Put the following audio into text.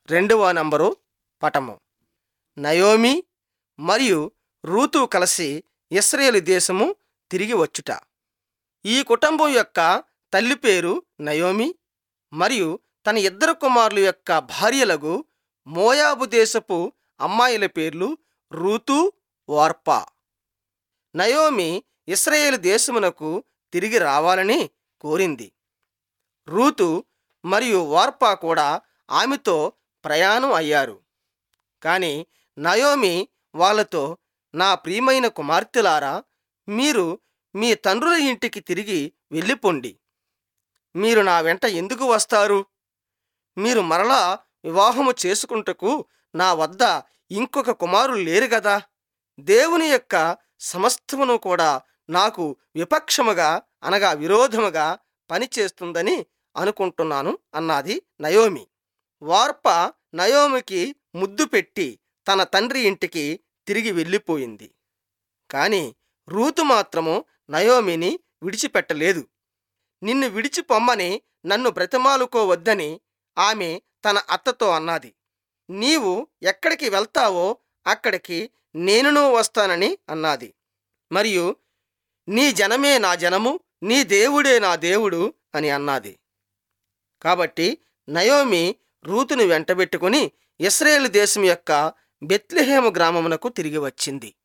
రెండవ నంబరు పటము నయోమి మరియు రూతు కలిసి ఇస్రాయేలు దేశము తిరిగి వచ్చుట ఈ కుటుంబం యొక్క తల్లి పేరు నయోమి మరియు తన ఇద్దరు కుమారుల యొక్క భార్యలకు మోయాబు దేశపు అమ్మాయిల పేర్లు రూతు వార్పా నయోమి ఇస్రాయేల్ దేశమునకు తిరిగి రావాలని కోరింది రూతు మరియు వార్పా కూడా ఆమెతో ప్రయాణం అయ్యారు కానీ నయోమి వాళ్ళతో నా ప్రియమైన కుమార్తెలారా మీరు మీ తండ్రుల ఇంటికి తిరిగి వెళ్ళిపోండి మీరు నా వెంట ఎందుకు వస్తారు మీరు మరలా వివాహము చేసుకుంటకు నా వద్ద ఇంకొక కుమారులు లేరు గదా దేవుని యొక్క సమస్తమును కూడా నాకు విపక్షముగా అనగా విరోధముగా పనిచేస్తుందని అనుకుంటున్నాను అన్నది నయోమి వార్ప నయోమికి ముద్దు పెట్టి తన తండ్రి ఇంటికి తిరిగి వెళ్ళిపోయింది కాని రూతు మాత్రము నయోమిని విడిచిపెట్టలేదు నిన్ను విడిచి పొమ్మని నన్ను బ్రతిమాలుకోవద్దని ఆమె తన అత్తతో అన్నది నీవు ఎక్కడికి వెళ్తావో అక్కడికి నేనును వస్తానని అన్నది మరియు నీ జనమే నా జనము నీ దేవుడే నా దేవుడు అని అన్నది కాబట్టి నయోమి రూతుని వెంటబెట్టుకుని ఇస్రాయేల్ దేశం యొక్క బెత్లెహేము గ్రామమునకు తిరిగి వచ్చింది